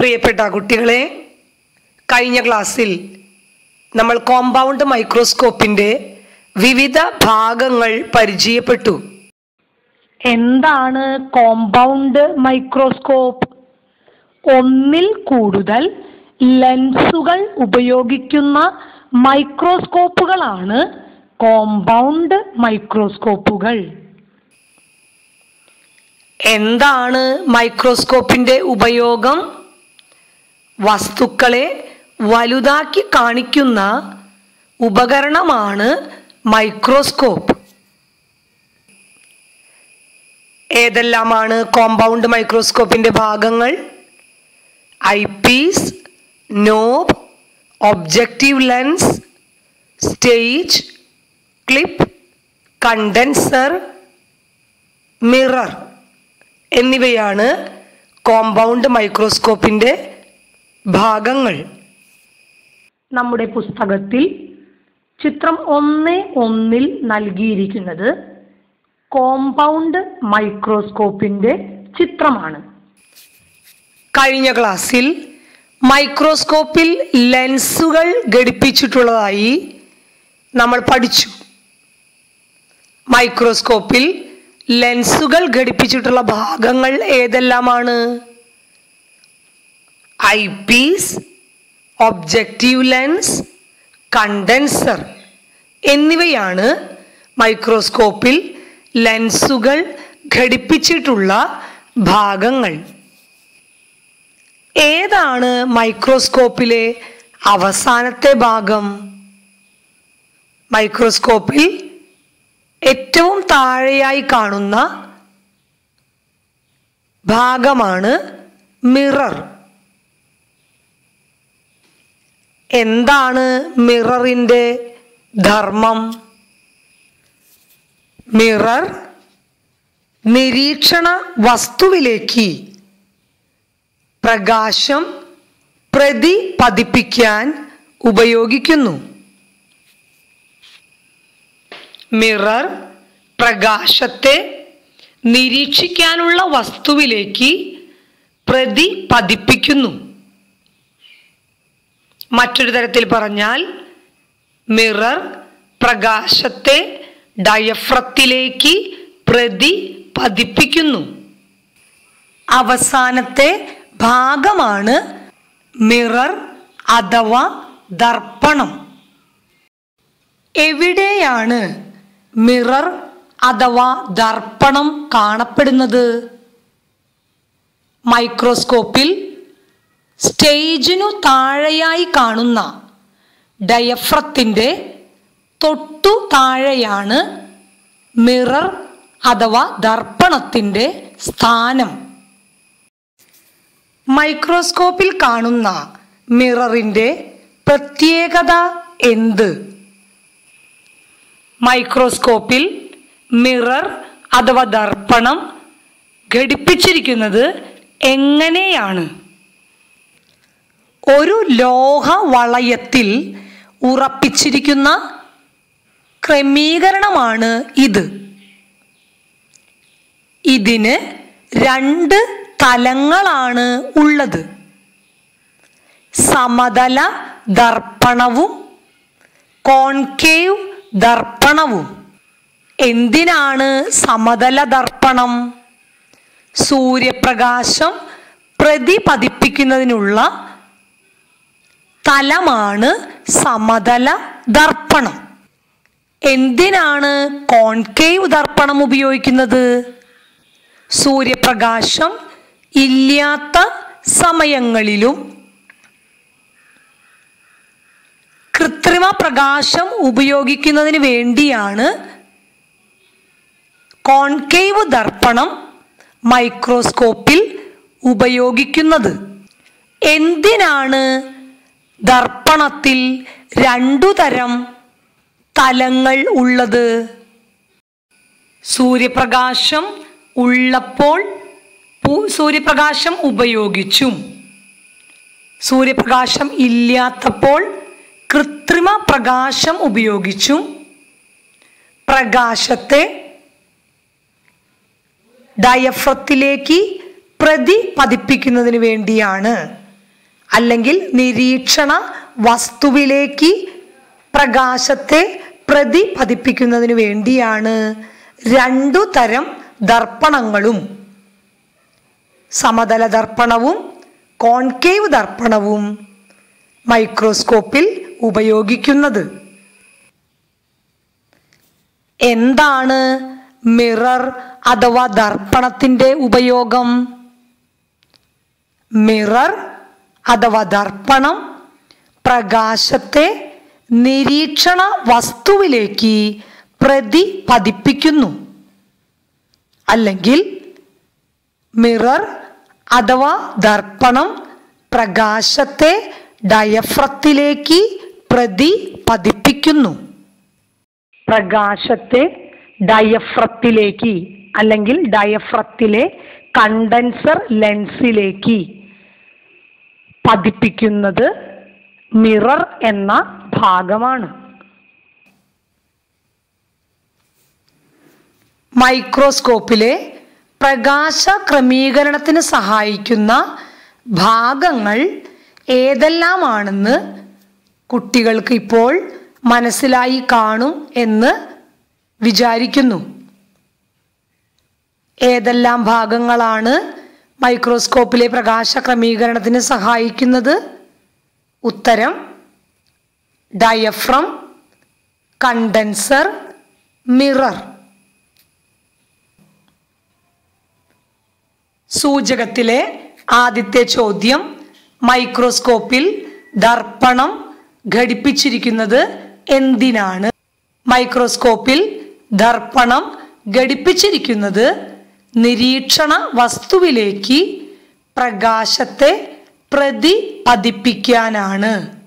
പ്രിയപ്പെട്ട കുട്ടികളെ കഴിഞ്ഞ ക്ലാസ്സിൽ നമ്മൾ കോമ്പൗണ്ട് മൈക്രോസ്കോപ്പിന്റെ വിവിധ ഭാഗങ്ങൾ പരിചയപ്പെട്ടു എന്താണ് കോമ്പൗണ്ട് മൈക്രോസ്കോപ്പ് ഒന്നിൽ കൂടുതൽ ലെൻസുകൾ ഉപയോഗിക്കുന്ന മൈക്രോസ്കോപ്പുകളാണ് കോമ്പൗണ്ട് മൈക്രോസ്കോപ്പുകൾ എന്താണ് മൈക്രോസ്കോപ്പിന്റെ ഉപയോഗം വസ്തുക്കളെ വലുതാക്കി കാണിക്കുന്ന ഉപകരണമാണ് മൈക്രോസ്കോപ്പ് ഏതെല്ലാമാണ് കോമ്പൗണ്ട് മൈക്രോസ്കോപ്പിന്റെ ഭാഗങ്ങൾ eyepiece knob objective lens stage clip condenser mirror എന്നിവയാണ് കോമ്പൗണ്ട് മൈക്രോസ്കോപ്പിന്റെ ഭാഗങ്ങൾ നമ്മുടെ പുസ്തകത്തിൽ ചിത്രം ഒന്ന് ഒന്നിൽ നൽകിയിരിക്കുന്നത് കോമ്പൗണ്ട് മൈക്രോസ്കോപ്പിന്റെ ചിത്രമാണ് കഴിഞ്ഞ ക്ലാസ്സിൽ മൈക്രോസ്കോപ്പിൽ ലെൻസുകൾ ഘടിപ്പിച്ചിട്ടുള്ളതായി നമ്മൾ പഠിച്ചു മൈക്രോസ്കോപ്പിൽ ലെൻസുകൾ ഘടിപ്പിച്ചിട്ടുള്ള ഭാഗങ്ങൾ ഏതെല്ലാമാണ് eyepiece objective lens condenser എന്നിവയാണ് മൈക്രോസ്കോപ്പിൽ ലെൻസുകൾ ഘടിപ്പിച്ചിട്ടുള്ള ഭാഗങ്ങൾ ഏതാണ് മൈക്രോസ്കോപ്പിലെ അവസാനത്തെ ഭാഗം മൈക്രോസ്കോപ്പിൽ ഏറ്റവും താഴെയായി കാണുന്ന ഭാഗമാണ് മിറർ എന്താണ് മിററിൻ്റെ ധർമ്മം മിറർ നിരീക്ഷണ വസ്തുവിലേക്ക് പ്രകാശം പ്രതിപതിപ്പിക്കാൻ ഉപയോഗിക്കുന്നു മിറർ പ്രകാശത്തെ നിരീക്ഷിക്കാനുള്ള വസ്തുവിലേക്ക് പ്രതിപതിപ്പിക്കുന്നു മറ്റൊരു തരത്തിൽ പറഞ്ഞാൽ മിറർ പ്രകാശത്തെ ഡയഫ്രത്തിലേക്ക് പ്രതിപതിപ്പിക്കുന്നു അവസാനത്തെ ഭാഗമാണ് മിറർ അഥവാ ദർപ്പണം എവിടെയാണ് മിറർ അഥവാ ദർപ്പണം കാണപ്പെടുന്നത് മൈക്രോസ്കോപ്പിൽ സ്റ്റേജിനു താഴെയായി കാണുന്ന ഡയഫ്രത്തിൻ്റെ തൊട്ടു താഴെയാണ് മിറർ അഥവാ ദർപ്പണത്തിൻ്റെ സ്ഥാനം മൈക്രോസ്കോപ്പിൽ കാണുന്ന മിററിൻ്റെ പ്രത്യേകത എന്ത് മൈക്രോസ്കോപ്പിൽ മിറർ അഥവാ ദർപ്പണം ഘടിപ്പിച്ചിരിക്കുന്നത് എങ്ങനെയാണ് ഒരു ലോഹ വളയത്തിൽ ഉറപ്പിച്ചിരിക്കുന്ന ക്രമീകരണമാണ് ഇത് ഇതിന് രണ്ട് തലങ്ങളാണ് ഉള്ളത് സമതല ദർപ്പണവും കോൺകേവ് ദർപ്പണവും എന്തിനാണ് സമതല ദർപ്പണം സൂര്യപ്രകാശം പ്രതിപതിപ്പിക്കുന്നതിനുള്ള തലമാണ് സമതല ദർപ്പണം എന്തിനാണ് കോൺകേവ് ദർപ്പണം ഉപയോഗിക്കുന്നത് സൂര്യപ്രകാശം ഇല്ലാത്ത സമയങ്ങളിലും കൃത്രിമ പ്രകാശം ഉപയോഗിക്കുന്നതിന് വേണ്ടിയാണ് കോൺകേവ് ദർപ്പണം മൈക്രോസ്കോപ്പിൽ ഉപയോഗിക്കുന്നത് എന്തിനാണ് ദർപ്പണത്തിൽ രണ്ടു തരം തലങ്ങൾ ഉള്ളത് സൂര്യപ്രകാശം ഉള്ളപ്പോൾ പു- സൂര്യപ്രകാശം ഉപയോഗിച്ചും സൂര്യപ്രകാശം ഇല്ലാത്തപ്പോൾ കൃത്രിമ പ്രകാശം ഉപയോഗിച്ചും പ്രകാശത്തെ ഡയഫ്രത്തിലേക്ക് പ്രതിപതിപ്പിക്കുന്നതിന് വേണ്ടിയാണ് അല്ലെങ്കിൽ നിരീക്ഷണ വസ്തുവിലേക്ക് പ്രകാശത്തെ പ്രതിപതിപ്പിക്കുന്നതിന് വേണ്ടിയാണ് രണ്ടു തരം ദർപ്പണങ്ങളും സമതല ദർപ്പണവും കോൺകേവ് ദർപ്പണവും മൈക്രോസ്കോപ്പിൽ ഉപയോഗിക്കുന്നത് എന്താണ് മിറർ അഥവാ ദർപ്പണത്തിന്റെ ഉപയോഗം മിറർ അഥവാ ദർപ്പണം പ്രകാശത്തെ നിരീക്ഷണ വസ്തുവിലേക്ക് പ്രതിപതിപ്പിക്കുന്നു അല്ലെങ്കിൽ മിറർ അഥവാ ദർപ്പണം പ്രകാശത്തെ ഡയഫ്രത്തിലേക്ക് പ്രതിപതിപ്പിക്കുന്നു പ്രകാശത്തെ ഡയഫ്രത്തിലേക്ക് അല്ലെങ്കിൽ ഡയഫ്രത്തിലെ കണ്ടൻസർ ലെൻസിലേക്ക് പതിപ്പിക്കുന്നത് മിറർ എന്ന ഭാഗമാണ് മൈക്രോസ്കോപ്പിലെ പ്രകാശ ക്രമീകരണത്തിന് സഹായിക്കുന്ന ഭാഗങ്ങൾ ഏതെല്ലാമാണെന്ന് കുട്ടികൾക്ക് ഇപ്പോൾ മനസ്സിലായി കാണും എന്ന് വിചാരിക്കുന്നു ഏതെല്ലാം ഭാഗങ്ങളാണ് മൈക്രോസ്കോപ്പിലെ പ്രകാശ ക്രമീകരണത്തിന് സഹായിക്കുന്നത് ഉത്തരം ഡയഫ്രം കണ്ടൻസർ മിറർ സൂചകത്തിലെ ആദ്യത്തെ ചോദ്യം മൈക്രോസ്കോപ്പിൽ ദർപ്പണം ഘടിപ്പിച്ചിരിക്കുന്നത് എന്തിനാണ് മൈക്രോസ്കോപ്പിൽ ദർപ്പണം ഘടിപ്പിച്ചിരിക്കുന്നത് നിരീക്ഷണ വസ്തുവിലേക്ക് പ്രകാശത്തെ പ്രതിപതിപ്പിക്കാനാണ്